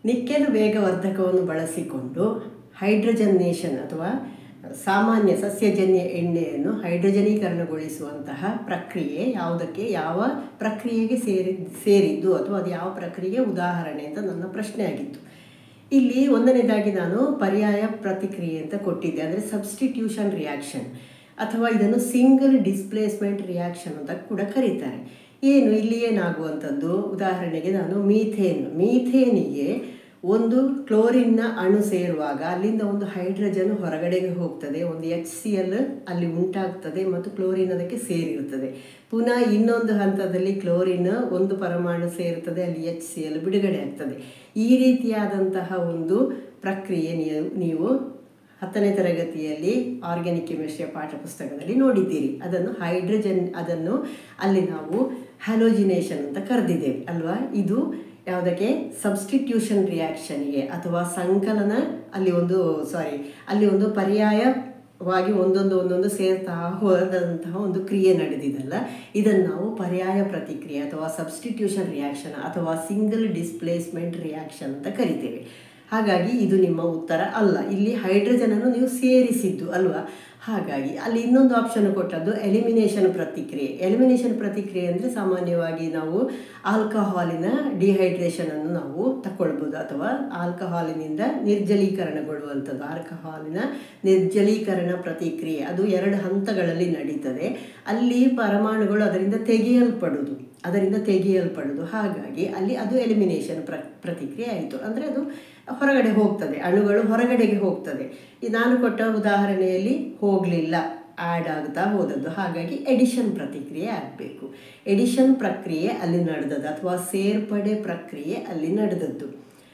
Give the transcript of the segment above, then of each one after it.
nickel ವೇಗವರ್ಧಕವನ್ನು ಬಳಸಿಕೊಂಡು ಹೈಡ್ರೋಜನೇಷನ್ ಅಥವಾ ಸಾಮಾನ್ಯ ಸಸ್ಯಜನ್ಯ ಎಣ್ಣೆಯನ್ನು ಹೈಡ್ರೋಜನೀಕರಣಗೊಳಿಸುವಂತಹ ಪ್ರಕ್ರಿಯೆ ಯಾವುದಕ್ಕೆ ಯಾವ ಪ್ರಕ್ರಿಯೆಗೆ ಸೇರಿ ಸೇರಿದ್ದು ಅಥವಾ ಅದು ಯಾವ ಪ್ರಕ್ರಿಯೆಗೆ ಉದಾಹರಣೆ ಅಂತ ನನ್ನ ಪ್ರಶ್ನೆ ಆಗಿತ್ತು ಇಲ್ಲಿ ಒಂದನೇದಾಗಿ ನಾನು ಪರ್ಯಾಯ ಪ್ರತಿಕ್ರಿಯೆ ಅಂತ ಕೊಟ್ಟಿದ್ದೆ ಅಂದರೆ ಸಬ್ಸ್ಟಿಟ್ಯೂಷನ್ ರಿಯಾಕ್ಷನ್ ಅಥವಾ ಇದನ್ನು ಸಿಂಗಲ್ ಡಿಸ್ಪ್ಲೇಸ್ಮೆಂಟ್ ರಿಯಾಕ್ಷನ್ ಅಂತ ಕೂಡ ಕರೀತಾರೆ ಏನು ಇಲ್ಲಿ ಏನಾಗುವಂಥದ್ದು ಉದಾಹರಣೆಗೆ ನಾನು ಮೀಥೇನ್ ಮೀಥೇನಿಗೆ ಒಂದು ಕ್ಲೋರಿನ್ನ ಅಣು ಸೇರುವಾಗ ಅಲ್ಲಿಂದ ಒಂದು ಹೈಡ್ರೋಜನ್ ಹೊರಗಡೆಗೆ ಹೋಗ್ತದೆ ಒಂದು ಎಚ್ ಸಿ ಎಲ್ ಅಲ್ಲಿ ಉಂಟಾಗ್ತದೆ ಮತ್ತು ಕ್ಲೋರಿನ್ ಅದಕ್ಕೆ ಸೇರಿರುತ್ತದೆ ಪುನಃ ಇನ್ನೊಂದು ಹಂತದಲ್ಲಿ ಕ್ಲೋರಿನ್ ಒಂದು ಪರಮಾಣು ಸೇರುತ್ತದೆ ಅಲ್ಲಿ ಎಚ್ ಸಿ ಎಲ್ ಬಿಡುಗಡೆ ಆಗ್ತದೆ ಈ ರೀತಿಯಾದಂತಹ ಒಂದು ಪ್ರಕ್ರಿಯೆ ನೀವು ನೀವು ಹತ್ತನೇ ತರಗತಿಯಲ್ಲಿ ಆರ್ಗ್ಯಾನಿಕ್ ಕೆಮಿಸ್ಟ್ರಿಯ ಪಾಠ ಪುಸ್ತಕದಲ್ಲಿ ನೋಡಿದ್ದೀರಿ ಅದನ್ನು ಹೈಡ್ರೋಜನ್ ಅದನ್ನು ಅಲ್ಲಿ ನಾವು ಹ್ಯಾಲೋಜಿನೇಷನ್ ಅಂತ ಕರೆದಿದ್ದೇವೆ ಅಲ್ವಾ ಇದು ಯಾವುದಕ್ಕೆ ಸಬ್ಸ್ಟಿಟ್ಯೂಷನ್ ರಿಯಾಕ್ಷನ್ಗೆ ಅಥವಾ ಸಂಕಲನ ಅಲ್ಲಿ ಒಂದು ಸಾರಿ ಅಲ್ಲಿ ಒಂದು ಪರ್ಯಾಯವಾಗಿ ಒಂದೊಂದು ಒಂದೊಂದು ಸೇರ್ತಾ ಹೋದಂತಹ ಒಂದು ಕ್ರಿಯೆ ನಡೆದಿದಲ್ಲ ಇದನ್ನು ನಾವು ಪರ್ಯಾಯ ಪ್ರತಿಕ್ರಿಯೆ ಅಥವಾ ಸಬ್ಸ್ಟಿಟ್ಯೂಷನ್ ರಿಯಾಕ್ಷನ್ ಅಥವಾ ಸಿಂಗಲ್ ಡಿಸ್ಪ್ಲೇಸ್ಮೆಂಟ್ ರಿಯಾಕ್ಷನ್ ಅಂತ ಕರಿತೇವೆ ಹಾಗಾಗಿ ಇದು ನಿಮ್ಮ ಉತ್ತರ ಅಲ್ಲ ಇಲ್ಲಿ ಹೈಡ್ರೋಜನನ್ನು ನೀವು ಸೇರಿಸಿದ್ದು ಅಲ್ವಾ ಹಾಗಾಗಿ ಅಲ್ಲಿ ಇನ್ನೊಂದು ಆಪ್ಷನ್ ಕೊಟ್ಟದ್ದು ಎಲಿಮಿನೇಷನ್ ಪ್ರತಿಕ್ರಿಯೆ ಎಲಿಮಿನೇಷನ್ ಪ್ರತಿಕ್ರಿಯೆ ಅಂದರೆ ಸಾಮಾನ್ಯವಾಗಿ ನಾವು ಆಲ್ಕಹಾಲಿನ ಡಿಹೈಡ್ರೇಷನನ್ನು ನಾವು ತಗೊಳ್ಬೋದು ಅಥವಾ ಆಲ್ಕಹಾಲಿನಿಂದ ನಿರ್ಜಲೀಕರಣಗೊಳ್ಳುವಂಥದ್ದು ಆಲ್ಕಹಾಲಿನ ನಿರ್ಜಲೀಕರಣ ಪ್ರತಿಕ್ರಿಯೆ ಅದು ಎರಡು ಹಂತಗಳಲ್ಲಿ ನಡೀತದೆ ಅಲ್ಲಿ ಪರಮಾಣುಗಳು ಅದರಿಂದ ತೆಗೆಯಲ್ಪಡುವುದು ಅದರಿಂದ ತೆಗೆಯಲ್ಪಡುವುದು ಹಾಗಾಗಿ ಅಲ್ಲಿ ಅದು ಎಲಿಮಿನೇಷನ್ ಪ್ರ ಪ್ರತಿಕ್ರಿಯೆ ಆಯಿತು ಅಂದರೆ ಅದು ಹೊರಗಡೆ ಹೋಗ್ತದೆ ಅಣುಗಳು ಹೊರಗಡೆಗೆ ಹೋಗ್ತದೆ ಈ ನಾನು ಕೊಟ್ಟ ಉದಾಹರಣೆಯಲ್ಲಿ ಹೋಗಲಿಲ್ಲ ಆ್ಯಡ್ ಆಗ್ತಾ ಹೋದದ್ದು ಹಾಗಾಗಿ ಎಡಿಷನ್ ಪ್ರತಿಕ್ರಿಯೆ ಆಗಬೇಕು ಎಡಿಷನ್ ಪ್ರಕ್ರಿಯೆ ಅಲ್ಲಿ ನಡೆದದ್ದು ಅಥವಾ ಸೇರ್ಪಡೆ ಪ್ರಕ್ರಿಯೆ ಅಲ್ಲಿ ನಡೆದದ್ದು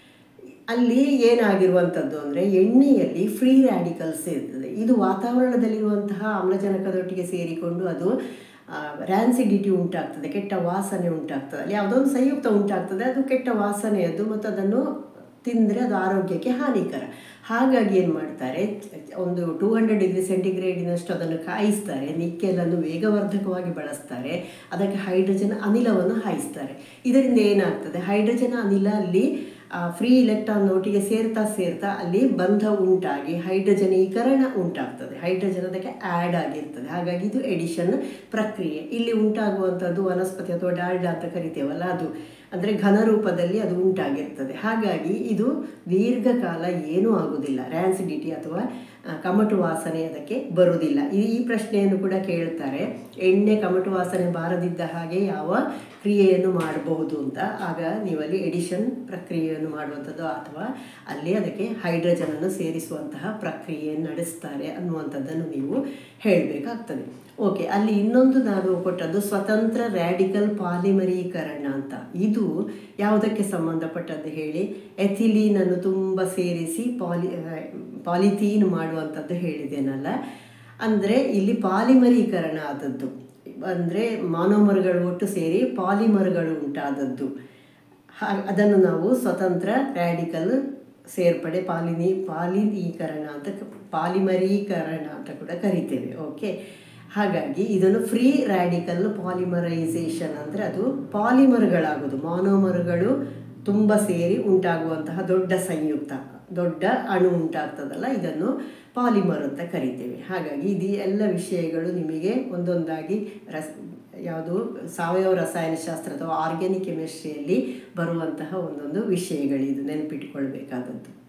ಅಲ್ಲಿ ಏನಾಗಿರುವಂಥದ್ದು ಅಂದರೆ ಎಣ್ಣೆಯಲ್ಲಿ ಫ್ರೀ ರ್ಯಾಡಿಕಲ್ಸ್ ಇರ್ತದೆ ಇದು ವಾತಾವರಣದಲ್ಲಿರುವಂತಹ ಆಮ್ಲಜನಕದೊಟ್ಟಿಗೆ ಸೇರಿಕೊಂಡು ಅದು ರ್ಯಾನ್ಸಿಡಿಟಿ ಉಂಟಾಗ್ತದೆ ಕೆಟ್ಟ ವಾಸನೆ ಉಂಟಾಗ್ತದೆ ಅಲ್ಲಿ ಯಾವುದೋ ಒಂದು ಸಂಯುಕ್ತ ಉಂಟಾಗ್ತದೆ ಅದು ಕೆಟ್ಟ ವಾಸನೆಯದ್ದು ಮತ್ತು ಅದನ್ನು ತಿಂದರೆ ಅದು ಆರೋಗ್ಯಕ್ಕೆ ಹಾನಿಕರ ಹಾಗಾಗಿ ಏನು ಮಾಡ್ತಾರೆ ಒಂದು ಟೂ ಹಂಡ್ರೆಡ್ ಡಿಗ್ರಿ ಸೆಂಟಿಗ್ರೇಡಿನಷ್ಟು ಅದನ್ನು ಕಾಯಿಸ್ತಾರೆ ನಿಕ್ಕೆಲನ್ನು ವೇಗವರ್ಧಕವಾಗಿ ಬಳಸ್ತಾರೆ ಅದಕ್ಕೆ ಹೈಡ್ರೋಜನ್ ಅನಿಲವನ್ನು ಹಾಯಿಸ್ತಾರೆ ಇದರಿಂದ ಏನಾಗ್ತದೆ ಹೈಡ್ರೋಜನ್ ಅನಿಲ ಅಲ್ಲಿ ಫ್ರೀ ಇಲೆಕ್ಟ್ರಾನ್ ಒಟ್ಟಿಗೆ ಸೇರ್ತಾ ಸೇರ್ತಾ ಅಲ್ಲಿ ಬಂಧ ಉಂಟಾಗಿ ಹೈಡ್ರೋಜನೀಕರಣ ಉಂಟಾಗ್ತದೆ ಹೈಡ್ರೋಜನ್ ಅದಕ್ಕೆ ಆ್ಯಡ್ ಆಗಿರ್ತದೆ ಹಾಗಾಗಿ ಇದು ಎಡಿಷನ್ ಪ್ರಕ್ರಿಯೆ ಇಲ್ಲಿ ಉಂಟಾಗುವಂಥದ್ದು ವನಸ್ಪತಿ ಅಥವಾ ಡಾಲ್ಡಾ ಅಂತ ಕರಿತೇವಲ್ಲ ಅದು ಅಂದರೆ ಘನ ರೂಪದಲ್ಲಿ ಅದು ಉಂಟಾಗಿರ್ತದೆ ಹಾಗಾಗಿ ಇದು ದೀರ್ಘಕಾಲ ಏನೂ ಆಗುವುದಿಲ್ಲ ರ್ಯಾನ್ಸಿಡಿಟಿ ಅಥವಾ ಕಮಟು ವಾಸನೆ ಅದಕ್ಕೆ ಬರುವುದಿಲ್ಲ ಈ ಈ ಪ್ರಶ್ನೆಯನ್ನು ಕೂಡ ಕೇಳ್ತಾರೆ ಎಣ್ಣೆ ಕಮಟು ವಾಸನೆ ಬಾರದಿದ್ದ ಹಾಗೆ ಯಾವ ಕ್ರಿಯೆಯನ್ನು ಮಾಡಬಹುದು ಅಂತ ಆಗ ನೀವಲ್ಲಿ ಎಡಿಷನ್ ಪ್ರಕ್ರಿಯೆಯನ್ನು ಮಾಡುವಂಥದ್ದು ಅಥವಾ ಅಲ್ಲಿ ಅದಕ್ಕೆ ಹೈಡ್ರೋಜನನ್ನು ಸೇರಿಸುವಂತಹ ಪ್ರಕ್ರಿಯೆಯನ್ನು ನಡೆಸ್ತಾರೆ ಅನ್ನುವಂಥದ್ದನ್ನು ನೀವು ಹೇಳಬೇಕಾಗ್ತದೆ ಓಕೆ ಅಲ್ಲಿ ಇನ್ನೊಂದು ನಾನು ಕೊಟ್ಟದ್ದು ಸ್ವತಂತ್ರ ರ್ಯಾಡಿಕಲ್ ಪಾಲಿಮರೀಕರಣ ಅಂತ ಇದು ಯಾವುದಕ್ಕೆ ಸಂಬಂಧಪಟ್ಟದ್ದು ಹೇಳಿ ಎಥಿಲೀನನ್ನು ತುಂಬ ಸೇರಿಸಿ ಪಾಲಿ ಪಾಲಿಥೀನ್ ಮಾಡುವಂಥದ್ದು ಹೇಳಿದ್ದೇನಲ್ಲ ಅಂದರೆ ಇಲ್ಲಿ ಪಾಲಿಮರೀಕರಣ ಆದದ್ದು ಅಂದರೆ ಮಾನೋಮರ್ಗಳು ಒಟ್ಟು ಸೇರಿ ಪಾಲಿಮರ್ಗಳು ಉಂಟಾದದ್ದು ಹಾ ಅದನ್ನು ನಾವು ಸ್ವತಂತ್ರ ರ್ಯಾಡಿಕಲ್ ಸೇರ್ಪಡೆ ಪಾಲಿನಿ ಪಾಲಿನೀಕರಣ ಅಂತ ಪಾಲಿಮರೀಕರಣ ಅಂತ ಕೂಡ ಕರಿತೇವೆ ಓಕೆ ಹಾಗಾಗಿ ಇದನ್ನು ಫ್ರೀ ರ್ಯಾಡಿಕಲ್ ಪಾಲಿಮರೈಸೇಷನ್ ಅಂದರೆ ಅದು ಪಾಲಿಮರ್ಗಳಾಗೋದು ಮಾನೋಮರ್ಗಳು ತುಂಬ ಸೇರಿ ಉಂಟಾಗುವಂತಹ ದೊಡ್ಡ ಸಂಯುಕ್ತ ದೊಡ್ಡ ಅಣು ಉಂಟಾಗ್ತದಲ್ಲ ಇದನ್ನು ಪಾಲಿಮರ್ ಅಂತ ಕರಿತೇವೆ ಹಾಗಾಗಿ ಇದು ಎಲ್ಲ ವಿಷಯಗಳು ನಿಮಗೆ ಒಂದೊಂದಾಗಿ ರಸ್ ಯಾವುದು ಸಾವಯವ ರಸಾಯನಶಾಸ್ತ್ರ ಅಥವಾ ಆರ್ಗ್ಯಾನಿಕ್ ಕೆಮಿಸ್ಟ್ರಿಯಲ್ಲಿ ಬರುವಂತಹ ಒಂದೊಂದು ವಿಷಯಗಳಿದು ನೆನಪಿಟ್ಕೊಳ್ಬೇಕಾದದ್ದು